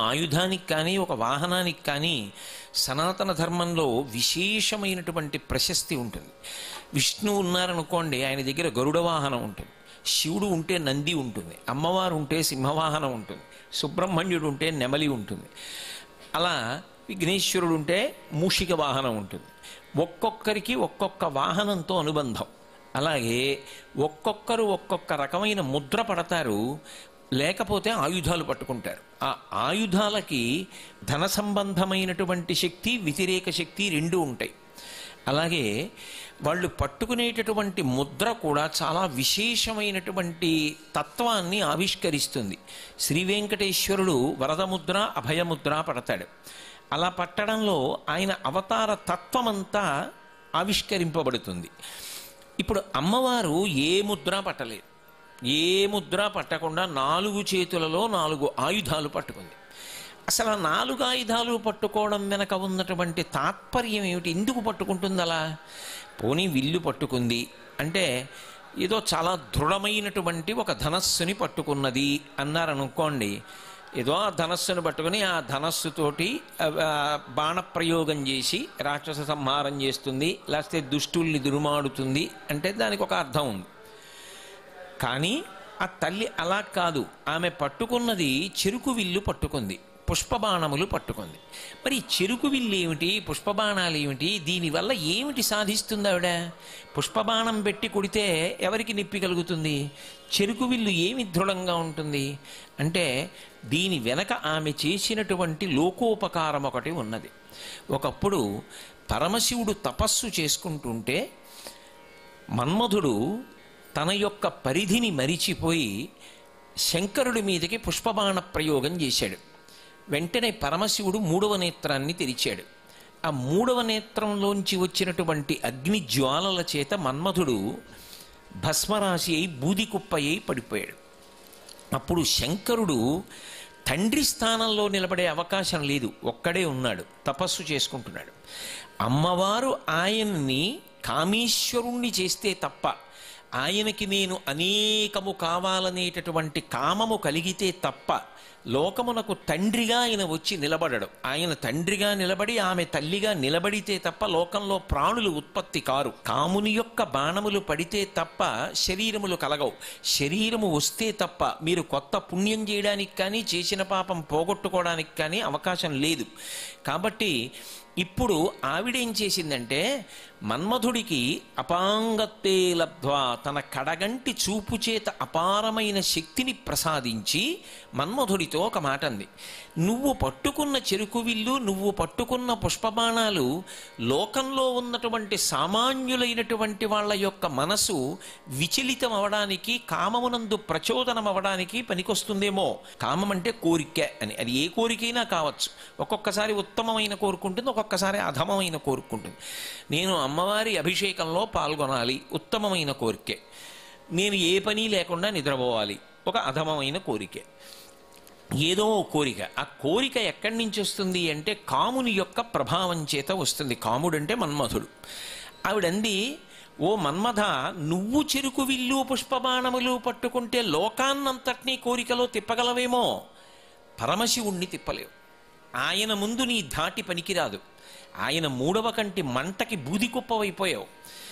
ఆయుధానికి కానీ ఒక వాహనానికి కానీ సనాతన ధర్మంలో విశేషమైనటువంటి ప్రశస్తి ఉంటుంది విష్ణువు ఉన్నారనుకోండి ఆయన దగ్గర గరుడ వాహనం ఉంటుంది శివుడు ఉంటే నంది ఉంటుంది అమ్మవారు ఉంటే సింహవాహనం ఉంటుంది సుబ్రహ్మణ్యుడు ఉంటే నెమలి ఉంటుంది అలా విఘ్నేశ్వరుడు ఉంటే మూషిక వాహనం ఉంటుంది ఒక్కొక్కరికి ఒక్కొక్క వాహనంతో అనుబంధం అలాగే ఒక్కొక్కరు ఒక్కొక్క రకమైన ముద్ర పడతారు లేకపోతే ఆయుధాలు పట్టుకుంటారు ఆ ఆయుధాలకి ధన సంబంధమైనటువంటి శక్తి వ్యతిరేక శక్తి రెండూ ఉంటాయి అలాగే వాళ్ళు పట్టుకునేటటువంటి ముద్ర కూడా చాలా విశేషమైనటువంటి తత్వాన్ని ఆవిష్కరిస్తుంది శ్రీ వెంకటేశ్వరుడు వరదముద్ర అభయముద్ర పడతాడు అలా పట్టడంలో ఆయన అవతార తత్వమంతా ఆవిష్కరింపబడుతుంది ఇప్పుడు అమ్మవారు ఏ ముద్ర పట్టలేదు ఏ ముద్ర పట్టకుండా నాలుగు చేతులలో నాలుగు ఆయుధాలు పట్టుకుంది అసలు ఆ నాలుగు ఆయుధాలు పట్టుకోవడం వెనక ఉన్నటువంటి తాత్పర్యం ఏమిటి ఎందుకు పట్టుకుంటుంది అలా పోనీ విల్లు పట్టుకుంది అంటే ఏదో చాలా దృఢమైనటువంటి ఒక ధనస్సుని పట్టుకున్నది అన్నారనుకోండి ఏదో ఆ ధనస్సును పట్టుకుని ఆ ధనస్సుతోటి ఆ, ఆ, బాణప్రయోగం చేసి రాక్షస సంహారం చేస్తుంది లేకపోతే దుష్టుల్ని దురుమాడుతుంది అంటే దానికి ఒక అర్థం ఉంది కానీ ఆ తల్లి అలా కాదు ఆమె పట్టుకున్నది చెరుకు విల్లు పట్టుకుంది పుష్పబాణములు పట్టుకుంది మరి ఈ చెరుకు విల్లు ఏమిటి పుష్పబాణాలు ఏమిటి దీనివల్ల ఏమిటి సాధిస్తుంది ఆవిడ పుష్పబాణం పెట్టి కొడితే ఎవరికి నొప్పి కలుగుతుంది చెరుకు విల్లు ఏమి దృఢంగా ఉంటుంది అంటే దీని వెనక ఆమె చేసినటువంటి లోకోపకారం ఒకటి ఉన్నది ఒకప్పుడు పరమశివుడు తపస్సు చేసుకుంటుంటే మన్మధుడు తన యొక్క పరిధిని మరిచిపోయి శంకరుడి మీదకి పుష్పబాణ ప్రయోగం చేశాడు వెంటనే పరమశివుడు మూడవ నేత్రాన్ని తెరిచాడు ఆ మూడవ నేత్రంలోంచి వచ్చినటువంటి అగ్ని జ్వాలల చేత మన్మధుడు భస్మరాశి అయి బూది కుప్ప అయి పడిపోయాడు అప్పుడు శంకరుడు తండ్రి స్థానంలో నిలబడే అవకాశం లేదు ఒక్కడే ఉన్నాడు తపస్సు చేసుకుంటున్నాడు అమ్మవారు ఆయన్ని కామేశ్వరుణ్ణి చేస్తే తప్ప ఆయనకి నేను అనేకము కావాలనేటటువంటి కామము కలిగితే తప్ప లోకమునకు తండ్రిగా ఆయన వచ్చి నిలబడడు ఆయన తండ్రిగా నిలబడి ఆమె తల్లిగా నిలబడితే తప్ప లోకంలో ప్రాణులు ఉత్పత్తి కారు కాముని యొక్క బాణములు పడితే తప్ప శరీరములు కలగవు శరీరము వస్తే తప్ప మీరు కొత్త పుణ్యం చేయడానికి కానీ చేసిన పాపం పోగొట్టుకోవడానికి కానీ అవకాశం లేదు కాబట్టి ఇప్పుడు ఆవిడేం చేసిందంటే మన్మధుడికి అపాంగత్తే లబ్ధ్వా తన కడగంటి చూపు చేత అపారమైన శక్తిని ప్రసాదించి మన్మధుడితో ఒక మాట అంది నువ్వు పట్టుకున్న చెరుకు విల్లు నువ్వు పట్టుకున్న పుష్పబాణాలు లోకంలో ఉన్నటువంటి సామాన్యులైనటువంటి వాళ్ళ యొక్క మనసు విచలితం అవడానికి కామమునందు ప్రచోదనం అవడానికి పనికొస్తుందేమో కామం అంటే కోరిక అని అది ఏ కోరికైనా కావచ్చు ఒక్కొక్కసారి ఉత్తమమైన కోరుకుంటుంది ఒక్కొక్కసారి అధమమైన కోరుకుంటుంది నేను అమ్మవారి అభిషేకంలో పాల్గొనాలి ఉత్తమమైన కోరికే నేను ఏ పని లేకుండా నిద్రపోవాలి ఒక అధమమైన కోరికే ఏదో ఓ కోరిక ఆ కోరిక ఎక్కడి నుంచి వస్తుంది అంటే కాముని యొక్క ప్రభావం చేత వస్తుంది కాముడు అంటే మన్మధుడు ఆవిడంది ఓ మన్మథ నువ్వు చెరుకు విల్లు పుష్పబాణములు పట్టుకుంటే లోకాన్నంతటినీ కోరికలో తిప్పగలవేమో పరమశివుణ్ణి తిప్పలేవు ఆయన ముందు నీ ధాటి పనికిరాదు ఆయన మూడవ కంటి మంటకి బూది కుప్పవైపోయావు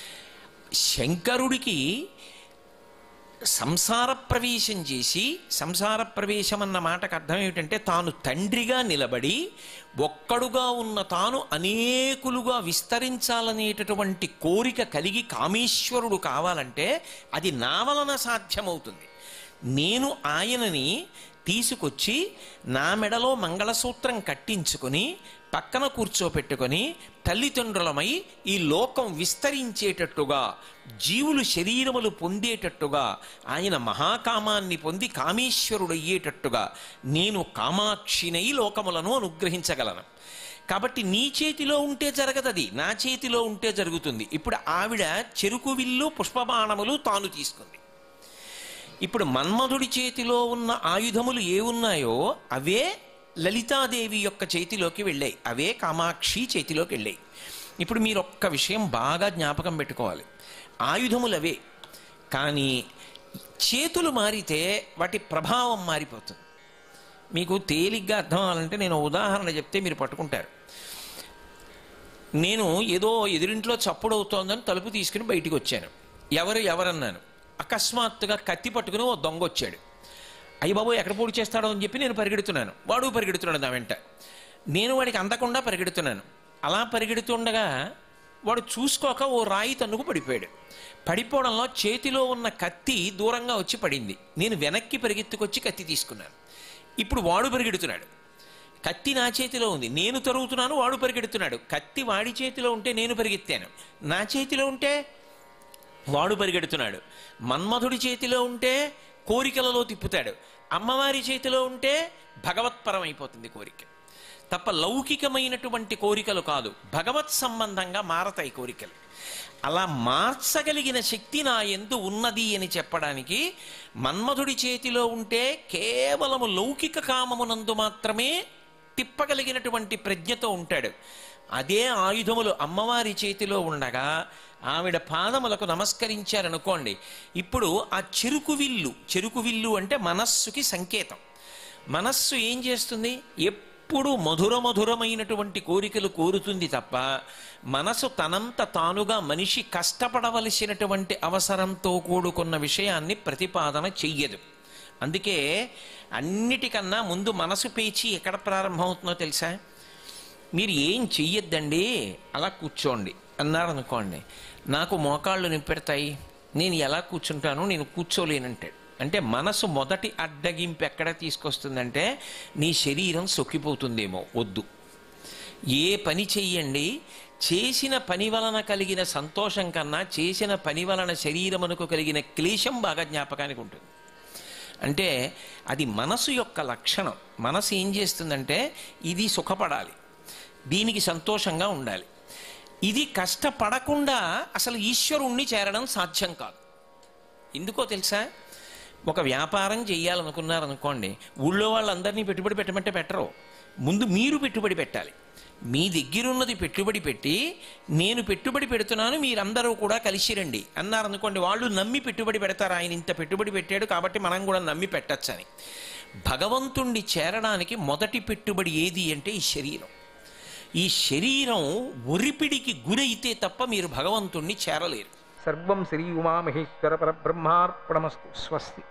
శంకరుడికి సంసార ప్రవేశం చేసి సంసార ప్రవేశం అన్న మాటకు అర్థం ఏమిటంటే తాను తండ్రిగా నిలబడి ఒక్కడుగా ఉన్న తాను అనేకులుగా విస్తరించాలనేటటువంటి కోరిక కలిగి కామేశ్వరుడు కావాలంటే అది నా వలన సాధ్యమవుతుంది నేను ఆయనని తీసుకొచ్చి నా మెడలో మంగళసూత్రం కట్టించుకొని పక్కన కూర్చోపెట్టుకొని తల్లిదండ్రులమై ఈ లోకం విస్తరించేటట్టుగా జీవులు శరీరములు పొందేటట్టుగా ఆయన మహాకామాన్ని పొంది కామేశ్వరుడయ్యేటట్టుగా నేను కామాక్షినై లోకములను అనుగ్రహించగలను కాబట్టి నీ చేతిలో ఉంటే జరగదది నా చేతిలో ఉంటే జరుగుతుంది ఇప్పుడు ఆవిడ చెరుకు విల్లు పుష్పబాణములు తాను తీసుకుంది ఇప్పుడు మన్మధుడి చేతిలో ఉన్న ఆయుధములు ఏ ఉన్నాయో అవే లలితాదేవి యొక్క చేతిలోకి వెళ్ళాయి అవే కామాక్షి చేతిలోకి వెళ్ళాయి ఇప్పుడు మీరు ఒక్క విషయం బాగా జ్ఞాపకం పెట్టుకోవాలి ఆయుధములు అవే కానీ చేతులు మారితే వాటి ప్రభావం మారిపోతుంది మీకు తేలిగ్గా అర్థం అవ్వాలంటే నేను ఉదాహరణ చెప్తే మీరు పట్టుకుంటారు నేను ఏదో ఎదురింట్లో చప్పుడు అవుతోందని తలుపు తీసుకుని బయటికి వచ్చాను ఎవరు ఎవరన్నాను అకస్మాత్తుగా కత్తి పట్టుకుని ఓ దొంగ వచ్చాడు అయ్య బాబు ఎక్కడ పొడి చేస్తాడో అని చెప్పి నేను పరిగెడుతున్నాను వాడు పరిగెడుతున్నాడు నా వెంట నేను వాడికి అందకుండా పరిగెడుతున్నాను అలా పరిగెడుతుండగా వాడు చూసుకోక ఓ రాయి తన్నుకు పడిపోయాడు పడిపోవడంలో చేతిలో ఉన్న కత్తి దూరంగా వచ్చి పడింది నేను వెనక్కి పరిగెత్తుకొచ్చి కత్తి తీసుకున్నాను ఇప్పుడు వాడు పరిగెడుతున్నాడు కత్తి నా చేతిలో ఉంది నేను తరుగుతున్నాను వాడు పరిగెడుతున్నాడు కత్తి వాడి చేతిలో ఉంటే నేను పరిగెత్తాను నా చేతిలో ఉంటే వాడు పరిగెడుతున్నాడు మన్మధుడి చేతిలో ఉంటే కోరికలలో తిప్పుతాడు అమ్మవారి చేతిలో ఉంటే భగవత్పరం అయిపోతుంది కోరిక తప్ప లౌకికమైనటువంటి కోరికలు కాదు భగవత్ సంబంధంగా మారతాయి కోరికలు అలా మార్చగలిగిన శక్తి నా ఎందు ఉన్నది అని చెప్పడానికి మన్మధుడి చేతిలో ఉంటే కేవలము లౌకిక కామమునందు మాత్రమే తిప్పగలిగినటువంటి ప్రజ్ఞతో ఉంటాడు అదే ఆయుధములు అమ్మవారి చేతిలో ఉండగా ఆవిడ పాదములకు నమస్కరించారనుకోండి ఇప్పుడు ఆ చెరుకు విల్లు చెరుకు విల్లు అంటే మనస్సుకి సంకేతం మనస్సు ఏం చేస్తుంది ఎప్పుడు మధుర మధురమైనటువంటి కోరికలు కోరుతుంది తప్ప మనసు తనంత తానుగా మనిషి కష్టపడవలసినటువంటి అవసరంతో కూడుకున్న విషయాన్ని ప్రతిపాదన చెయ్యదు అందుకే అన్నిటికన్నా ముందు మనసు పేచి ఎక్కడ ప్రారంభమవుతుందో తెలుసా మీరు ఏం చెయ్యొద్దండి అలా కూర్చోండి అన్నారు అనుకోండి నాకు మోకాళ్ళు నిప్పెడతాయి నేను ఎలా కూర్చుంటాను నేను కూర్చోలేనంటాడు అంటే మనసు మొదటి అడ్డగింపు ఎక్కడ తీసుకొస్తుందంటే నీ శరీరం సొక్కిపోతుందేమో వద్దు ఏ పని చెయ్యండి చేసిన పని వలన కలిగిన సంతోషం కన్నా చేసిన పని వలన శరీరమునకు కలిగిన క్లేశం బాగా జ్ఞాపకానికి ఉంటుంది అంటే అది మనసు యొక్క లక్షణం మనసు ఏం చేస్తుందంటే ఇది సుఖపడాలి దీనికి సంతోషంగా ఉండాలి ఇది కష్టపడకుండా అసలు ఈశ్వరుణ్ణి చేరడం సాధ్యం కాదు ఎందుకో తెలుసా ఒక వ్యాపారం చెయ్యాలనుకున్నారనుకోండి ఊళ్ళో వాళ్ళందరినీ పెట్టుబడి పెట్టమంటే పెట్టరు ముందు మీరు పెట్టుబడి పెట్టాలి మీ దగ్గరున్నది పెట్టుబడి పెట్టి నేను పెట్టుబడి పెడుతున్నాను మీరందరూ కూడా కలిసి రండి అన్నారనుకోండి వాళ్ళు నమ్మి పెట్టుబడి పెడతారు ఆయన ఇంత పెట్టుబడి పెట్టాడు కాబట్టి మనం కూడా నమ్మి పెట్టచ్చని భగవంతుణ్ణి చేరడానికి మొదటి పెట్టుబడి ఏది అంటే ఈ శరీరం ఈ శరీరం ఒరిపిడికి గురైతే తప్ప మీరు భగవంతుణ్ణి చేరలేరు సర్వం శ్రీ ఉమామహేశ్వర పరబ్రహ్మార్పణమస్తు స్వస్తి